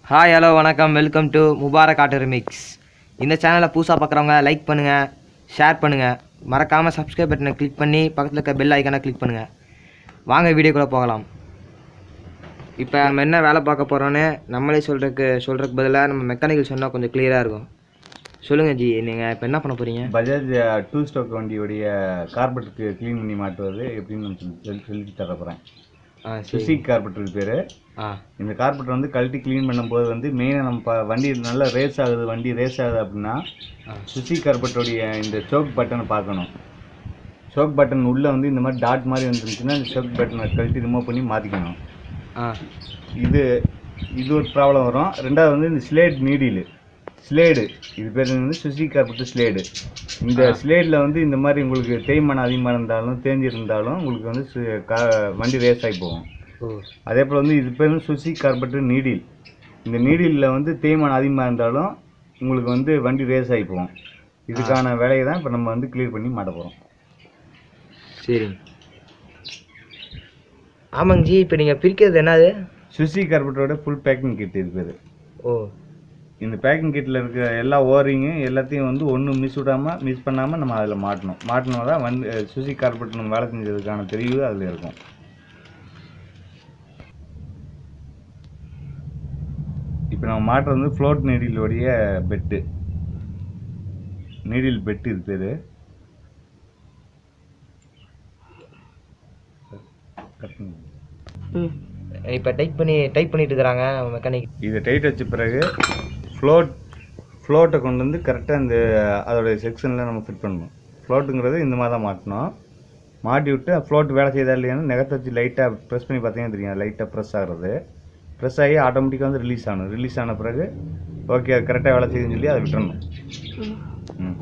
Hi hello வணக்கம் welcome to Mubarak auto remix இந்த சேனலை புதுசாக பார்க்குறவங்க லைக் பண்ணுங்கள் ஷேர் பண்ணுங்கள் மறக்காமல் சப்ஸ்கிரைப் பட்டனை கிளிக் பண்ணி பக்கத்தில் இருக்க பெல் ஐக்கானை கிளிக் பண்ணுங்கள் வாங்க வீடியோக்குள்ளே போகலாம் இப்போ நம்ம என்ன வேலை பார்க்க போகிறோன்னு நம்மளே சொல்கிறதுக்கு சொல்கிறதுக்கு பதிலாக நம்ம மெக்கானிக்கல் சொன்னால் கொஞ்சம் கிளியராக இருக்கும் சொல்லுங்கள் ஜி நீங்கள் இப்போ என்ன பண்ண போகிறீங்க பஜாஜ் டூ ஸ்டோக் வண்டியுடைய கார்பெட்டுக்கு க்ளீன் பண்ணி மாட்டுவது எப்படின்னு நான் சொல்லி சொல்லி சொல்லி தர போகிறேன் ஆ சரி சுசிக் கார்பெட் பேர் ஆ இந்த கார்பெட் வந்து கழட்டி க்ளீன் பண்ணும்போது வந்து மெயினாக நம்ம ப- வண்டி நல்லா ரேஸ் ஆகுது வண்டி ரேஸ் ஆகுது அப்படின்னா ஆ சுசிக் கார்பெட்டோடைய இந்த சோக் பட்டனை பார்க்கணும் சோக் பட்டன் உள்ளே வந்து இந்த மாதிரி டாட் மாதிரி வந்துருந்துச்சுன்னா இந்த சோக் பட்டனை கழட்டி ரிமூவ் பண்ணி மாற்றிக்கணும் ஆ இது இது ஒரு ப்ராப்ளம் வரும் ரெண்டாவது வந்து இந்த ஸ்லேட் நீடில் ஸ்லேடு இது பேர் வந்து சுசி கார்பெட்டு ஸ்லேடு இந்த ஸ்லேடில் வந்து இந்த மாதிரி உங்களுக்கு தேய்மானம் அதிகமாக இருந்தாலும் தேஞ்சிருந்தாலும் உங்களுக்கு வந்து சு- கா- வண்டி ரேஸ் ஆகி போகும் ஓ அதே போல் வந்து இது பேர் வந்து சுசி கார்பெட்டு நீடில் இந்த நீடிலில் வந்து தேய்மானம் அதிகமாக இருந்தாலும் உங்களுக்கு வந்து வண்டி ரேஸ் ஆகி போகும் இதுக்கான வேலையை தான் இப்போ நம்ம வந்து கிளியர் பண்ணி மாட்ட போகிறோம் சரிங்க ஆமாங்க ஜி இப்போ நீங்கள் பிரிக்கிறது என்னது சுசி கார்பெட்டோட ஃபுல் பேக்கிங் கிட் இது பேர் ஓ இந்த பேக்கிங் கிட்டில் இருக்க எல்லா ஓரிங்கு எல்லாத்தையும் வந்து ஒன்றும் மிஸ் விடாமல் மிஸ் பண்ணாமல் நம்ம அதில் மாட்டணும் மாட்டினா தான் வந்து சுசி கார்பெட் நம்ம வேலை செஞ்சதுக்கான தெரிவு அதில் இருக்கும் இப்போ நம்ம மாட்டுறது வந்து ஃப்ளோட் நீடிலுடைய பெட்டு நீடில் பெட்டு இது பேர் இப்போ டைப் பண்ணி டைப் பண்ணிட்டு இருக்கிறாங்க மெக்கானிக் இதை டைட் வச்ச பிறகு ஃப்ளோட் ஃப்ளோட்டை கொண்டு வந்து கரெக்டாக இந்த அதோடைய செக்ஷனில் நம்ம ஃபிட் பண்ணணும் ஃப்ளோட்டுங்கிறது இந்த மாதிரி தான் மாட்டணும் மாட்டி விட்டு ஃப்ளோட் வேலை செய்தா இல்லையான்னு நெகத்தை வச்சு லைட்டாக ப்ரெஸ் பண்ணி பார்த்தீங்கன்னா தெரியும் லைட்டாக ப்ரெஸ் ஆகிறது ப்ரெஸ் ஆகி ஆட்டோமேட்டிக்காக வந்து ரிலீஸ் ஆகணும் ரிலீஸ் ஆன பிறகு ஓகே அது கரெக்டாக வேலை செய்யுதுன்னு சொல்லி அதை விட்டுறணும் ம்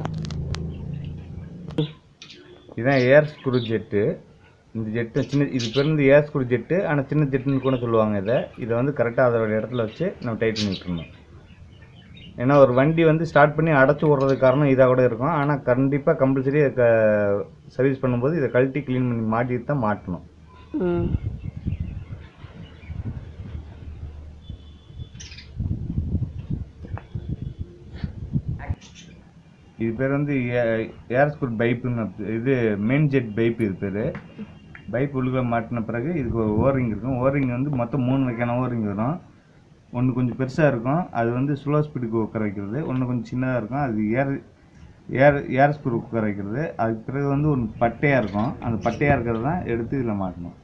இதுதான் ஏர் ஸ்க்ரூ ஜெட்டு இந்த ஜெட்டு சின்ன இது பேர் வந்து ஏர் ஸ்க்ரூ ஜெட்டு ஆனால் சின்ன ஜெட்டுன்னு கூட சொல்லுவாங்க இதை இதை வந்து கரெக்டாக அதோட இடத்துல வச்சு நம்ம டைட் பண்ணி விட்டுறணும் ஏன்னா ஒரு வண்டி வந்து ஸ்டார்ட் பண்ணி அடைச்சி விட்றதுக்கு காரணம் இதாக கூட இருக்கும் ஆனால் கண்டிப்பாக கம்பல்சரி சர்வீஸ் பண்ணும்போது இதை கழட்டி க்ளீன் பண்ணி மாட்டிட்டு தான் மாட்டணும் இது பேர் வந்து ஏர் ஸ்கூல் பைப்புன்னு இது மெயின் ஜெட் பைப் இது பேர் பைப் உள்ளுக்குள்ள மாட்டின பிறகு இதுக்கு ஒரு ஓரிங் இருக்கும் ஓரிங் வந்து மொத்தம் மூணு வகையான ஓரிங் வரும் ஒன்று கொஞ்சம் பெருசாக இருக்கும் அது வந்து ஸ்லோ ஸ்பீடுக்கு உட்கார வைக்கிறது ஒன்று கொஞ்சம் சின்னதாக இருக்கும் அது ஏர் ஏர் ஏர் ஸ்க்ரூ உட்கார வைக்கிறது அதுக்கு பிறகு வந்து ஒன்று பட்டையாக இருக்கும் அந்த பட்டையாக இருக்கிறது தான் எடுத்து இதில் மாட்டணும்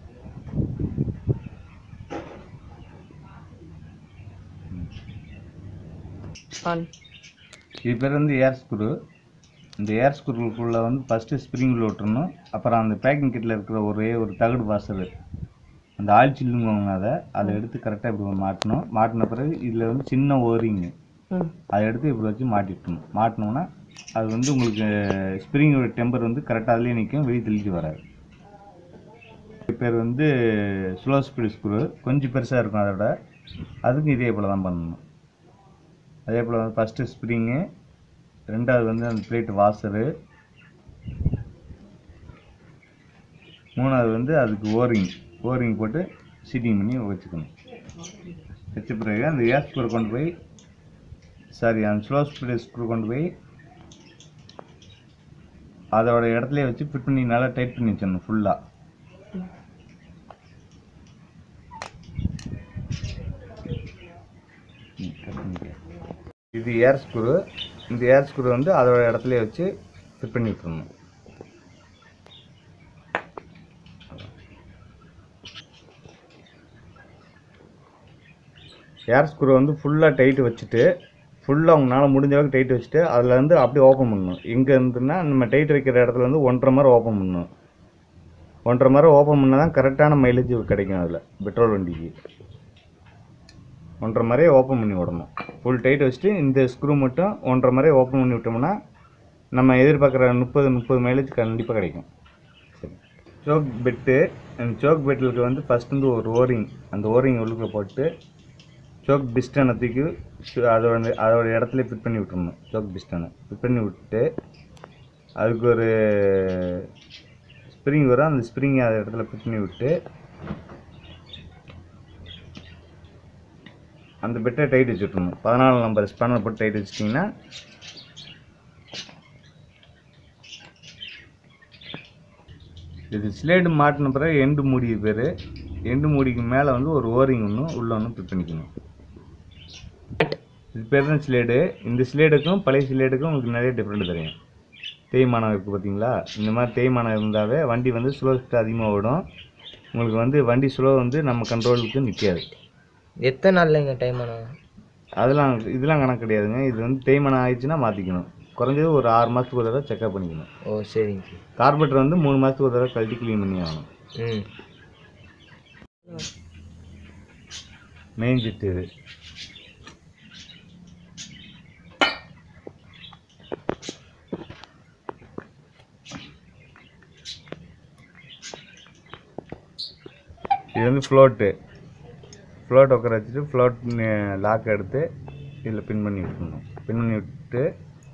இது பேர் வந்து ஏர் ஸ்க்ரூ இந்த ஏர் ஸ்க்ரூக்குள்ளே வந்து ஃபஸ்ட்டு ஸ்ப்ரிங் உள்ள விட்டுறணும் அப்புறம் அந்த பேக்கிங் கிட்டில் இருக்கிற ஒரே ஒரு தகடு வாசல் அந்த ஆயில் சில்லுங்குவாங்க அதை அதை எடுத்து கரெக்டாக இப்படி மாட்டணும் மாட்டின பிறகு இதில் வந்து சின்ன ஓரிங்கு அதை எடுத்து இப்படி வச்சு மாட்டிட்டணும் மாட்டினோம்னா அது வந்து உங்களுக்கு ஸ்ப்ரிங்கோட டெம்பர் வந்து கரெக்டாக அதுலேயே நிற்கும் வெளியே தெளிச்சு வராது இது பேர் வந்து ஸ்லோ ஸ்பீடு ஸ்க்ரூ கொஞ்சம் பெருசாக இருக்கும் அதோட அதுக்கும் இதே போல் தான் பண்ணணும் அதே போல் வந்து ஃபஸ்ட்டு ஸ்ப்ரிங்கு ரெண்டாவது வந்து அந்த பிளேட் வாசரு மூணாவது வந்து அதுக்கு ஓரிங் ஓரிங் போட்டு சீட்டிங் பண்ணி வச்சுக்கணும் வச்ச பிறகு அந்த ஏர் ஸ்க்ரூ கொண்டு போய் சாரி அந்த ஸ்லோ ஸ்பீடு ஸ்க்ரூ கொண்டு போய் அதோட இடத்துல வச்சு ஃபிட் பண்ணி நல்லா டைட் பண்ணி வச்சிடணும் ஃபுல்லாக இது ஏர் ஸ்க்ரூ இந்த ஏர் ஸ்க்ரூ வந்து அதோட இடத்துல வச்சு ஃபிட் பண்ணி விட்டுறணும் ஏர் ஸ்க்ரூ வந்து ஃபுல்லாக டைட் வச்சுட்டு ஃபுல்லாக உங்களால் முடிஞ்ச அளவுக்கு டைட் வச்சுட்டு அதில் இருந்து அப்படியே ஓப்பன் பண்ணணும் எங்கே இருந்துன்னா நம்ம டைட் வைக்கிற இடத்துல இருந்து ஒன்றரை மாதிரி ஓப்பன் பண்ணணும் ஒன்றரை மாதிரி ஓப்பன் பண்ணால் தான் கரெக்டான மைலேஜ் கிடைக்கும் அதில் பெட்ரோல் வண்டிக்கு ஒன்றரை மாதிரியே ஓப்பன் பண்ணி விடணும் ஃபுல் டைட் வச்சுட்டு இந்த ஸ்க்ரூ மட்டும் ஒன்றரை மாதிரியே ஓப்பன் பண்ணி விட்டோம்னா நம்ம எதிர்பார்க்குற முப்பது முப்பது மைலேஜ் கண்டிப்பாக கிடைக்கும் சரி சோக் பெட்டு அந்த சோக் பெட்டிலுக்கு வந்து ஃபஸ்ட் வந்து ஒரு ஓரிங் அந்த ஓரிங் உள்ளுக்குள்ள போட்டு சோக் பிஸ்டனை தூக்கி சு- அதோட அதோட இடத்துல ஃபிட் பண்ணி விட்டுறணும் சோக் பிஸ்டனை ஃபிட் பண்ணி விட்டுட்டு அதுக்கு ஒரு ஸ்ப்ரிங் வரும் அந்த ஸ்ப்ரிங்கை அந்த இடத்துல ஃபிட் பண்ணி விட்டு அந்த பெட்டை டைட் வச்சுட்ருணும் பதினாலு நம்பர் ஸ்பேனர் போட்டு டைட் வச்சிட்டிங்கன்னா இது ஸ்லேடு மாட்டின பிறகு எண்டு மூடி பேர் எண்டு மூடிக்கு மேலே வந்து ஒரு ஓரிங் ஒன்று உள்ள ஒன்று ஃபிட் பண்ணிக்கணும் இது பேர் தான் ஸ்லேடு இந்த ஸ்லேடுக்கும் பழைய ஸ்லேடுக்கும் உங்களுக்கு நிறைய டிஃப்ரெண்ட் தெரியும் தேய்மானம் இருக்குது பார்த்தீங்களா இந்த மாதிரி தேய்மானம் இருந்தாவே வண்டி வந்து ஸ்லோ அதிகமாக ஓடும் உங்களுக்கு வந்து வண்டி ஸ்லோ வந்து நம்ம கண்ட்ரோலுக்கு நிற்காது எத்தனை நாள்லங்க டைம் ஆனால் அதெல்லாம் இதெல்லாம் கணக்கு கிடையாதுங்க இது வந்து தேய்மானம் ஆயிடுச்சுன்னா மாற்றிக்கணும் குறைஞ்சது ஒரு ஆறு மாதத்துக்கு ஒரு தடவை செக்அப் பண்ணிக்கணும் ஓ சரிங்க கார்பரேட்டர் வந்து மூணு மாதத்துக்கு ஒரு தடவை கழட்டி க்ளீன் பண்ணி ஆகணும் ம் மெயின் ஜெட் இது இது வந்து ஃப்ளோட்டு ஃப்ளோட் உட்கார வச்சுட்டு ஃப்ளோட் லாக் எடுத்து இதில் பின் பண்ணி விட்டுணும் பின் பண்ணி விட்டு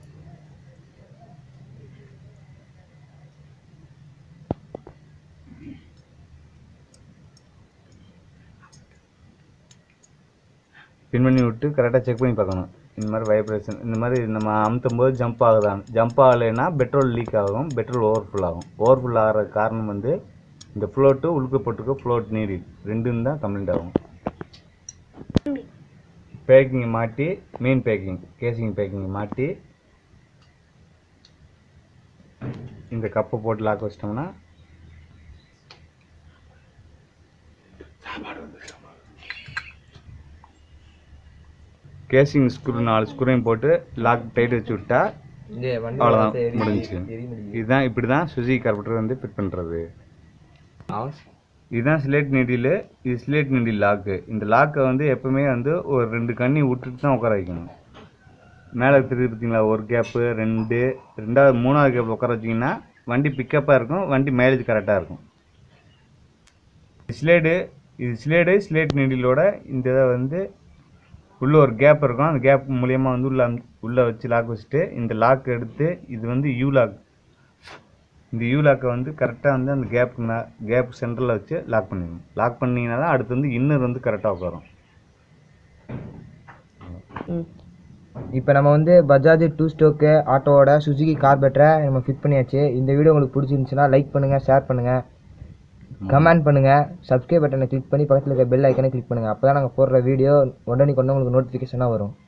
பின் பண்ணி விட்டு கரெக்டாக செக் பண்ணி பார்க்கணும் இந்த மாதிரி வைப்ரேஷன் இந்த மாதிரி நம்ம அமுத்தும் போது ஜம்ப் ஆகுதான் ஜம்ப் ஆகலைன்னா பெட்ரோல் லீக் ஆகும் பெட்ரோல் ஓவர்ஃபுல் ஆகும் ஓவர்ஃபுல் ஆகிற காரணம் வந்து இந்த ஃப்ளோட்டு உழுக்க போட்டுக்க ஃப்ளோட் நீடி ரெண்டும் தான் கம்ப்ளைண்ட் ஆகும் பேக்கிங்கை மாட்டி மெயின் பேக்கிங் கேசிங் பேக்கிங்கை மாட்டி இந்த கப்பை போட்டு லாக் வச்சிட்டோம்னா கேசிங் ஸ்க்ரூ நாலு ஸ்க்ரூவையும் போட்டு லாக் டைட் வச்சு விட்டா இந்த வண்டி அவ்வளோதான் வந்து எரி- முடிஞ்சுச்சு எரி முடியுது. இதுதான் இப்படி தான் சுசி கார்பரேட்டர் வந்து ஃபிட் பண்ணுறது ஆஸ். இதுதான் ஸ்லேட் நீடில் இது ஸ்லேட் நீடில் லாக்கு இந்த லாக்கை வந்து எப்பவுமே வந்து ஒரு ரெண்டு கண்ணி விட்டுட்டு தான் உட்கார வைக்கணும் மேலே தெரியுது பார்த்தீங்களா ஒரு கேப்பு ரெண்டு ரெண்டாவது மூணாவது கேப் உட்கார வச்சிங்கன்னா வண்டி பிக்கப்பாக இருக்கும் வண்டி மைலேஜ் கரெக்டாக இருக்கும் ஸ்லேடு இது ஸ்லேடு ஸ்லேட் நீடிலோட இந்த இதை வந்து உள்ள ஒரு கேப் இருக்கும் அந்த கேப் மூலியமாக வந்து உள்ள அம்- உள்ள வச்சு லாக் வச்சுட்டு இந்த லாக் எடுத்து இது வந்து யூ லாக் இந்த யூ லாக்கை வந்து கரெக்டாக வந்து அந்த கேப் கேப் சென்டரில் வச்சு லாக் பண்ணிடணும் லாக் பண்ணிங்கன்னா தான் அடுத்து வந்து இன்னர் வந்து கரெக்டாக உட்காரும் இப்போ நம்ம வந்து பஜாஜ் டூ ஸ்டோக்கு ஆட்டோவோட சுசுகி கார்பெட்டரை நம்ம ஃபிட் பண்ணியாச்சு இந்த வீடியோ உங்களுக்கு பிடிச்சிருந்துச்சுன்னா லைக் பண்ணுங்கள் ஷேர் பண்ணுங்கள் கமெண்ட் பண்ணுங்கள் சப்ஸ்கிரைப் பட்டனை கிளிக் பண்ணி பக்கத்தில் இருக்க பெல் ஐக்கனை கிளிக் பண்ணுங்கள் அப்போ தான் நாங்கள் போடுற வீடியோ உடனே கொண்டு உங்களுக்கு நோட்டிஃபிகேஷனாக வரும்